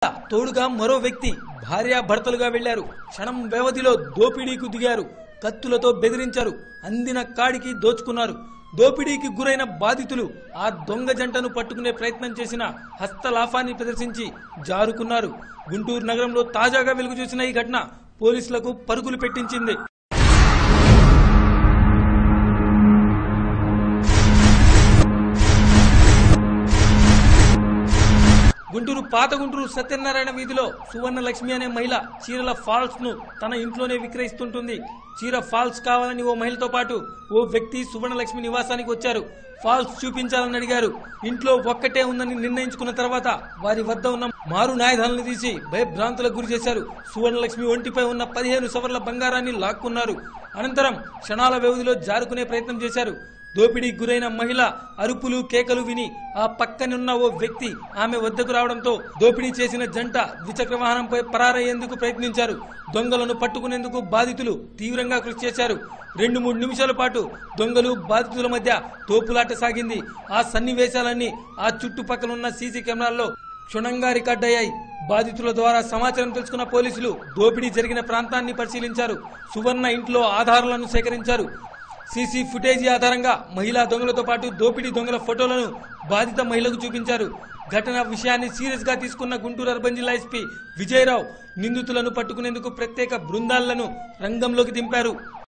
తోడుగా మరో వ్యక్తి భార్యాభర్తలుగా వెళ్లారు క్షణం వ్యవధిలో దోపిడీకి దిగారు కత్తులతో బెదిరించారు అందిన కాడికి దోచుకున్నారు దోపిడీకి గురైన బాధితులు ఆ దొంగ జంటను పట్టుకునే ప్రయత్నం చేసిన హస్తలాఫాన్ని ప్రదర్శించి జారుకున్నారు గుంటూరు నగరంలో తాజాగా వెలుగు చూసిన ఈ ఘటన పోలీసులకు పరుగులు పెట్టించింది గుంటూరు పాత గుంటూరు సత్యనారాయణ వీధిలో సువర్ణ లక్ష్మి అనే మహిళ చీరల ఫాల్స్ ను తన ఇంట్లోనే విక్రయిస్తుంటుంది చీర ఫాల్స్ కావాలని ఓ మహిళతో పాటు ఓ వ్యక్తి సువర్ణ లక్ష్మి నివాసానికి వచ్చారు ఫాల్స్ చూపించాలని అడిగారు ఇంట్లో ఒక్కటే ఉందని నిర్ణయించుకున్న తర్వాత వారి వద్ద ఉన్న మారు న్యాయధానులు తీసి భయభ్రాంతులకు గురి చేశారు సువర్ణ లక్ష్మి ఒంటిపై ఉన్న పదిహేను సవర్ల బంగారాన్ని లాక్కున్నారు అనంతరం క్షణాల వ్యవధిలో జారుకునే ప్రయత్నం చేశారు దోపిడీకి గురైన మహిళ అరుపులు కేకలు విని ఆ పక్కనున్న ఓ వ్యక్తి ఆమె వద్దకు రావడంతో దోపిడీ చేసిన జంట ద్విచక్ర వాహనంపై పరారయ్యేందుకు ప్రయత్నించారు దొంగలను పట్టుకునేందుకు బాధితులు తీవ్రంగా కృషి చేశారు రెండు మూడు నిమిషాల పాటు దొంగలు బాధితుల మధ్య తోపులాట సాగింది ఆ సన్నివేశాలన్నీ ఆ చుట్టుపక్కల సీసీ కెమెరాల్లో క్షుణ్ణంగా రికార్డయ్యాయి బాధితుల ద్వారా సమాచారం తెలుసుకున్న పోలీసులు దోపిడీ జరిగిన ప్రాంతాన్ని పరిశీలించారు సువర్ణ ఇంట్లో ఆధారాలను సేకరించారు సీసీ ఫుటేజీ ఆధారంగా మహిళా దొంగలతో పాటు దోపిడీ దొంగల ఫోటోలను బాధిత మహిళకు చూపించారు ఘటన విషయాన్ని సీరియస్ గా తీసుకున్న గుంటూరు అర్బన్ జిల్లా ఎస్పీ విజయరావు నిందితులను పట్టుకునేందుకు ప్రత్యేక బృందాలను రంగంలోకి దింపారు